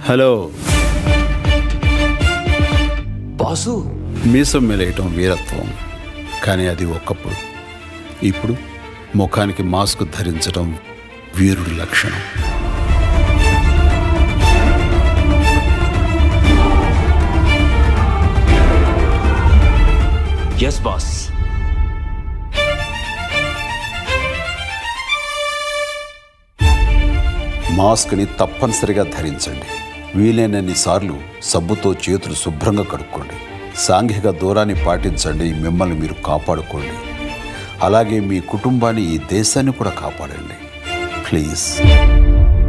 hello boss మీసం మెలేయటం వీరత్వం కానీ అది ఒకప్పుడు ఇప్పుడు ముఖానికి మాస్క్ ధరించడం వీరుడి లక్షణం ఎస్ బాస్ మాస్క్ని తప్పనిసరిగా ధరించండి వీలైనన్ని సార్లు సబ్బుతో చేతులు శుభ్రంగా కడుక్కోండి సాంఘిక దూరాన్ని పాటించండి మిమ్మల్ని మీరు కాపాడుకోండి అలాగే మీ కుటుంబాన్ని ఈ దేశాన్ని కూడా కాపాడండి ప్లీజ్